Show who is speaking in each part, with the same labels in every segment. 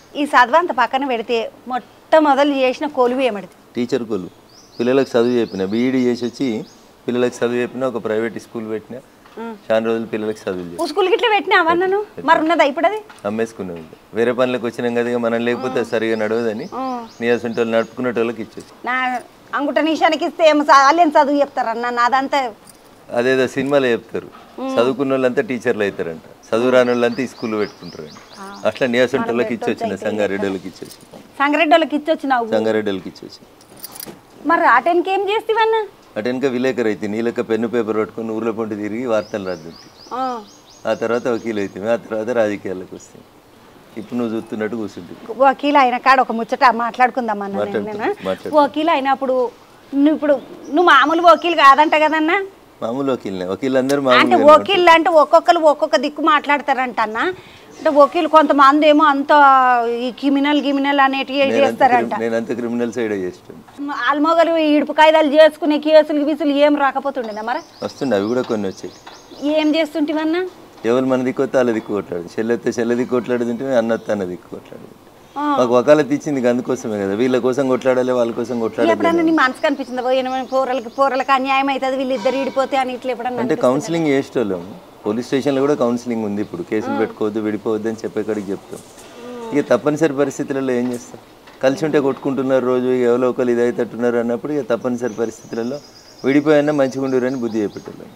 Speaker 1: ఈ చదువు అంత పక్కన పెడితే మొట్టమొదలు చేసిన కొలువు ఏమడిది
Speaker 2: టీచర్ కొలు పిల్లలకు చదువు చెప్పిన బీఈడీ చేసి వచ్చి పిల్లలకు చదువు చెప్పిన ఒక ప్రైవేట్ స్కూల్ పెట్టిన చాలా రోజులు పిల్లలకు చదువులు చెప్పిన
Speaker 1: స్కూల్ గిట్ల పెట్టినావా నన్ను మరి ఉన్నదా ఇప్పుడు అది
Speaker 2: అమ్మేసుకున్నాం ఇంకా. వేరే పనులకు వచ్చినాం కదా ఇక మనం లేకపోతే అది సరిగా నడవదని నీయాల్సిన వాళ్ళు నడుపుకునే వాళ్ళకి ఇచ్చేసి
Speaker 1: నా అంగుట నిషానికి ఇస్తే ఏమో వాళ్ళేం చదువు చెప్తారన్న నాదంతా
Speaker 2: అదేదో సినిమాలో చెప్తారు చదువుకున్న వాళ్ళంతా టీచర్లు అవుతారంట చదువు రాని వాళ్ళంతా ఈ స్కూల్ పెట్టుకుంటారంట అట్లా నియాసంట వాళ్ళకి ఇచ్చి వచ్చిన సంగారెడ్డి వాళ్ళకి ఇచ్చేసి
Speaker 1: సంగారెడ్డి వాళ్ళకి ఇచ్చి వచ్చినావు
Speaker 2: సంగారెడ్డి వాళ్ళకి ఇచ్చేసి
Speaker 1: మరి ఆ టైంకి ఏం చేస్తావన్నా
Speaker 2: అటు వెనక విలేకరు అయితే నీళ్ళక పెన్ను పేపర్ పట్టుకొని ఊర్లో పొంటి తిరిగి వార్తలు రాద్దంటే
Speaker 1: ఆ.
Speaker 2: ఆ తర్వాత వకీలు అవుతాయి ఆ తర్వాత రాజకీయాలకు వస్తాయి ఇప్పుడు నువ్వు చూస్తున్నట్టు కూర్చుంటుంది
Speaker 1: వకీల్ అయిన కాడ ఒక ముచ్చట మాట్లాడుకుందాం అన్న
Speaker 2: మాట్లాడుకుందాం, మాట్లాడుకుందాం.
Speaker 1: వకీల్ అయినప్పుడు నువ్వు ఇప్పుడు నువ్వు మామూలు వకీల్ కాదంట కదన్నా
Speaker 2: మామూలు వకీల్నే వకీలందరూ
Speaker 1: అంటే
Speaker 2: మామూలు
Speaker 1: వకీల్ అంటే ఒక్కొక్కరు ఒక్కొక్క దిక్కు మాట్లాడతారంట అన్న అంటే వకీల్ కొంతమంది ఏమో అంత ఈ క్రిమినల్ గిమినల్ అనేటివి చేస్తారంట
Speaker 2: నేను అంత క్రిమినల్ సైడ్ చేస్తాను
Speaker 1: ఆల్మోగలు ఇడుపు కాయిదాలు చేసుకునే కేసులు గీసులు ఏం రాకపోతుండేనా మరి
Speaker 2: వస్తుండే అవి కూడా కొన్ని వచ్చాయి
Speaker 1: ఏం చేస్తుంటివన్నా
Speaker 2: ఎవరు మన దిక్కు వస్తే వాళ్ళ దిక్కు కొట్లాడు చెల్లెత్తే చెల్లె దిక్కు కొట్లాడుతుంటే అన్న వస్తే అన్న దిక్కు కొట్లాడు మాకు వకాలత్ ఇచ్చింది ఇంక అందుకోసమే కదా వీళ్ళ కోసం కొట్లాడాలి వాళ్ళ కోసం కొట్లాడాలి
Speaker 1: ఎప్పుడన్నా నీ మనసుకు అనిపించింది పోయిన పోరలకి పోరలకు అన్యాయం అవుతుంది వీళ్ళిద్దరు ఇడిపోతే అని ఇట్లా ఎప్పుడన్నా
Speaker 2: అంటే కౌన్సిలింగ్ చేసేటోళ్ళం పోలీస్ స్టేషన్లో కూడా కౌన్సిలింగ్ ఉంది ఇప్పుడు కేసులు పెట్టుకోవద్దు విడిపోవద్దు అని చెప్పేకాడికి చెప్తాం ఇక తప్పనిసరి పరిస్థితులలో ఏం చేస్తాం కలిసి ఉంటే కొట్టుకుంటున్నారు రోజు ఇక ఎవరో ఒకరు ఇదైతట్టున్నారు అన్నప్పుడు ఇక తప్పనిసరి పరిస్థితులలో విడిపోయినా మంచిగా ఉండరని బుద్ధి చెప్పేటోళ్ళం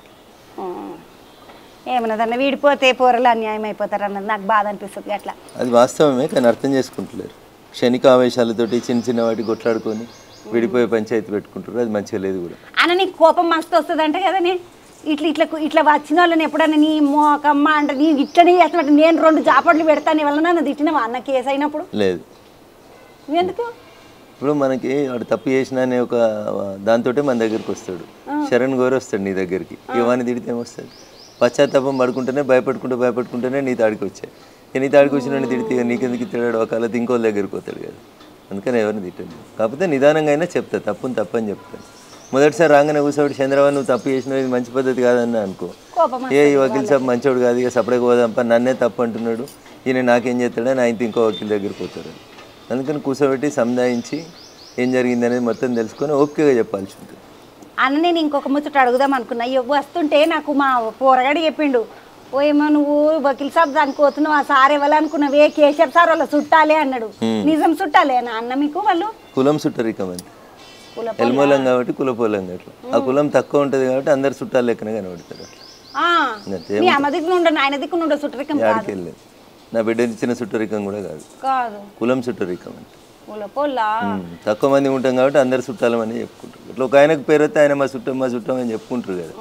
Speaker 1: ఏమన్నదన్న వీడిపోతే పోరలు అన్యాయం అయిపోతారు అన్నది నాకు బాధ అనిపిస్తుంది అట్లా
Speaker 2: అది వాస్తవమే కానీ అర్థం చేసుకుంటలేరు క్షణిక ఆవేశాలతోటి చిన్న చిన్న వాటి కొట్లాడుకొని విడిపోయే పంచాయతీ పెట్టుకుంటారు అది మంచిగా లేదు కూడా
Speaker 1: అన్న నీకు కోపం మస్తు వస్తుంది అంటే కదనే ఇట్లా ఇట్లా ఇట్లా వచ్చిన వాళ్ళని ఎప్పుడన్నా నీ మోకమ్మ అంటే నీ ఇట్లనే చేస్తున్నట్టు నేను రెండు జాపట్లు పెడతాను వల్ల నన్ను తిట్టినవా అన్న కేసు అయినప్పుడు
Speaker 2: లేదు
Speaker 1: ఎందుకు
Speaker 2: ఇప్పుడు మనకి వాడు తప్పు చేసిన అనే ఒక దాంతో మన దగ్గరికి వస్తాడు శరణ్ గౌరవ్ వస్తాడు నీ దగ్గరికి ఇవన్నీ తిడితే ఏమొస్తాడు పశ్చాత్తాపం పడుకుంటేనే భయపడుకుంటూ భయపడుకుంటేనే నీ తాడికి వచ్చాయి ఇక నీ తాడికి వచ్చిన తిడితే ఇక నీకెందుకు తిట్టాడు ఒకవేళ ఇంకో దగ్గరికి పోతాడు కదా అందుకని ఎవరిని తిట్టండి కాకపోతే నిదానంగా అయినా చెప్తా తప్పుని తప్పని చెప్తాను మొదటిసారి రాగానే కూర్చోబెట్టి చంద్రబాబు నువ్వు తప్పు చేసినావు ఇది మంచి పద్ధతి కాదని అనుకో
Speaker 1: కోపం
Speaker 2: ఏ ఈ వకీల్ సాబ్ మంచోడు కాదు ఇక సపరేట్గా పోదాంప నన్నే తప్పు అంటున్నాడు ఈయన నాకేం చేస్తాడని ఆయనతో ఇంకో వకీల్ దగ్గరికి పోతాడు అందుకని కూర్చోబెట్టి సంధాయించి ఏం జరిగింది అనేది మొత్తం తెలుసుకొని ఓకేగా చెప్పాల్సి ఉంటుంది
Speaker 1: అన్న నేను ఇంకొక ముచ్చట అడుగుదాం అనుకున్నా ఇయ్యో వస్తుంటే నాకు మా పోరగాడు చెప్పిండు ఓ ఏమో నువ్వు వకీల్ సాబ్ దానికి పోతున్నావు ఆ సార్ ఇవ్వాలనుకున్నావు ఏ కేశవ్ సార్ వాళ్ళ చుట్టాలే అన్నాడు నిజం చుట్టాలే నా అన్న మీకు వాళ్ళు
Speaker 2: కులం సుట్టరికం అంతే
Speaker 1: కుల
Speaker 2: ఎల్మూలం కాబట్టి కులపోలం అట్లా ఆ కులం తక్కువ ఉంటుంది కాబట్టి అందరు చుట్టాలు లెక్కన కనబడతారు అట్లా
Speaker 1: ఆ,
Speaker 2: అంతే
Speaker 1: మీ అమ్మ దిక్కున ఉండను ఆయన దిక్కున ఉండే చుట్టరికం
Speaker 2: ఆడికి వెళ్ళలేదు నా బిడ్డనిచ్చిన సుట్టరికం కూడా కాదు
Speaker 1: కాదు
Speaker 2: కులం సుట్టరికం అంటే
Speaker 1: కుల పొల్లా
Speaker 2: ఉమ్, తక్కువ మంది ఉంటాం కాబట్టి అందరు చుట్టాలమని చెప్పుకుంటారు ఇట్లా ఒక ఆయనకు పేరు వస్తే ఆయన మా చుట్టం మా చుట్టం అని చెప్పుకుంటారు కదా